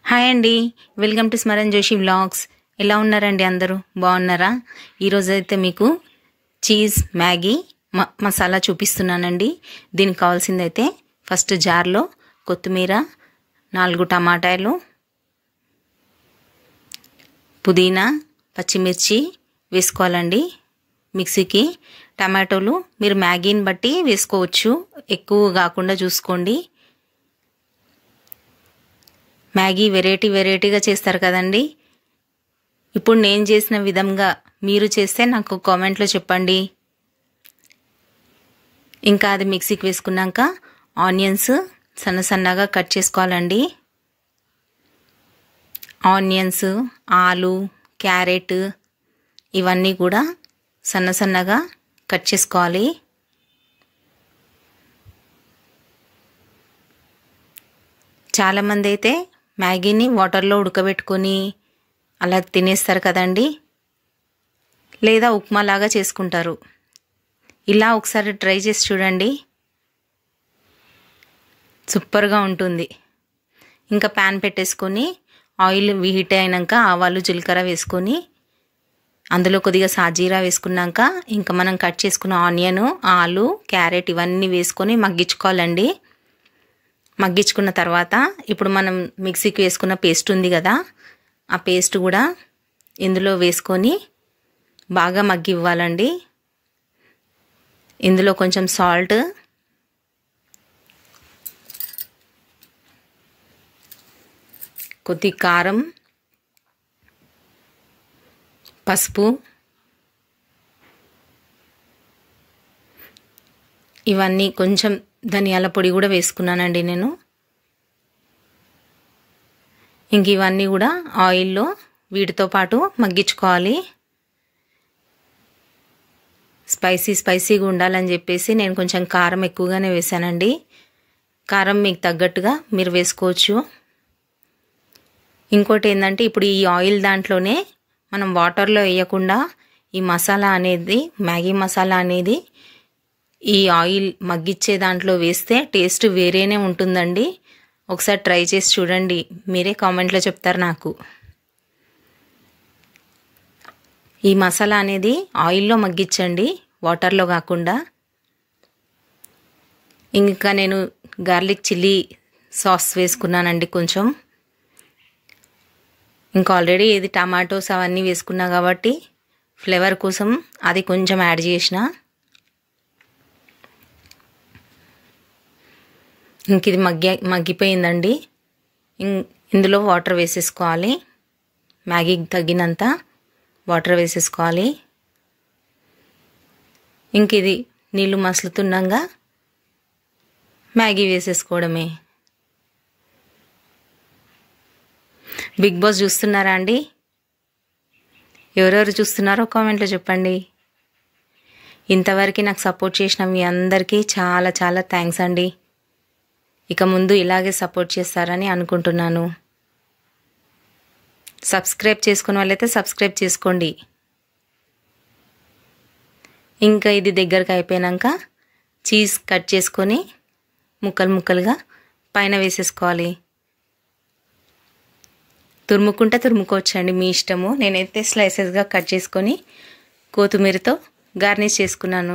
hi అండి welcome to Smaran Joshi vlogs ఎలా ఉన్నారండి అందరూ బాగున్నారా ఈరోజు అయితే మీకు చీజ్ మ్యాగీ మ మసాలా చూపిస్తున్నానండి దీనికి కావాల్సిందైతే ఫస్ట్ జార్లో కొత్తిమీర నాలుగు టమాటాలు పుదీనా పచ్చిమిర్చి వేసుకోవాలండి మిక్సీకి టమాటోలు మీరు మ్యాగీని బట్టి వేసుకోవచ్చు ఎక్కువ కాకుండా చూసుకోండి మ్యాగీ వెరైటీ వెరైటీగా చేస్తారు కదండి ఇప్పుడు నేను చేసిన విధంగా మీరు చేస్తే నాకు కామెంట్లో చెప్పండి ఇంకా అది మిక్సీకి వేసుకున్నాక ఆనియన్స్ సన్న సన్నగా కట్ చేసుకోవాలండి ఆనియన్స్ ఆలు క్యారెట్ ఇవన్నీ కూడా సన్న సన్నగా కట్ చేసుకోవాలి చాలామంది అయితే మ్యాగీని వాటర్లో ఉడకబెట్టుకొని అలా తినేస్తారు కదండి లేదా ఉప్మా లాగా చేసుకుంటారు ఇలా ఒకసారి ట్రై చేసి చూడండి సూపర్గా ఉంటుంది ఇంకా ప్యాన్ పెట్టేసుకొని ఆయిల్ హీట్ అయినాక ఆవాలు జీలకర్ర వేసుకొని అందులో కొద్దిగా సాజీరా వేసుకున్నాక ఇంకా మనం కట్ చేసుకున్న ఆనియన్ ఆలు క్యారెట్ ఇవన్నీ వేసుకొని మగ్గించుకోవాలండి మగ్గించుకున్న తర్వాత ఇప్పుడు మనం మిక్సీకి వేసుకున్న పేస్ట్ ఉంది కదా ఆ పేస్ట్ కూడా ఇందులో వేసుకొని బాగా మగ్గి ఇవ్వాలండి ఇందులో కొంచెం సాల్ట్ కొద్ది కారం పసుపు ఇవన్నీ కొంచెం ధనియాల పొడి కూడా వేసుకున్నానండి నేను ఇంక ఇవన్నీ కూడా ఆయిల్లో వీటితో పాటు మగ్గించుకోవాలి స్పైసీ స్పైసీగా ఉండాలని చెప్పేసి నేను కొంచెం కారం ఎక్కువగానే వేసానండి కారం మీకు తగ్గట్టుగా మీరు వేసుకోవచ్చు ఇంకోటి ఏంటంటే ఇప్పుడు ఈ ఆయిల్ దాంట్లోనే మనం వాటర్లో వేయకుండా ఈ మసాలా అనేది మ్యాగీ మసాలా అనేది ఈ ఆయిల్ మగ్గిచ్చే దాంట్లో వేస్తే టేస్ట్ వేరేనే ఉంటుందండి ఒకసారి ట్రై చేసి చూడండి మీరే కామెంట్లో చెప్తారు నాకు ఈ మసాలా అనేది ఆయిల్లో మగ్గించండి వాటర్లో కాకుండా ఇంకా నేను గార్లిక్ చిల్లీ సాస్ వేసుకున్నానండి కొంచెం ఇంకా ఆల్రెడీ ఇది టమాటోస్ అవన్నీ వేసుకున్నా కాబట్టి ఫ్లేవర్ కోసం అది కొంచెం యాడ్ చేసిన ఇంక ఇది మగ్గి మగ్గిపోయిందండి ఇందులో వాటర్ వేసేసుకోవాలి మ్యాగీకి తగ్గినంత వాటర్ వేసేసుకోవాలి ఇంక ఇది నీళ్ళు మసులుతుండగా మ్యాగీ వేసేసుకోవడమే బిగ్ బాస్ చూస్తున్నారా అండి ఎవరెవరు చూస్తున్నారో కామెంట్లో చెప్పండి ఇంతవరకు నాకు సపోర్ట్ చేసిన మీ అందరికీ చాలా చాలా థ్యాంక్స్ అండి ఇక ముందు ఇలాగే సపోర్ట్ చేస్తారని అనుకుంటున్నాను సబ్స్క్రైబ్ చేసుకున్న వాళ్ళైతే సబ్స్క్రైబ్ చేసుకోండి ఇంకా ఇది దగ్గరకు అయిపోయాక చీజ్ కట్ చేసుకొని ముక్కలు ముక్కలుగా పైన వేసేసుకోవాలి తురుముకుంటే తురుముకోవచ్చండి మీ ఇష్టము నేనైతే స్లైసెస్గా కట్ చేసుకొని కొత్తిమీరతో గార్నిష్ చేసుకున్నాను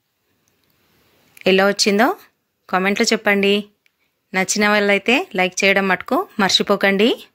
ఎలా వచ్చిందో కామెంట్లో చెప్పండి నచ్చిన వాళ్ళైతే లైక్ చేయడం మటుకు మర్చిపోకండి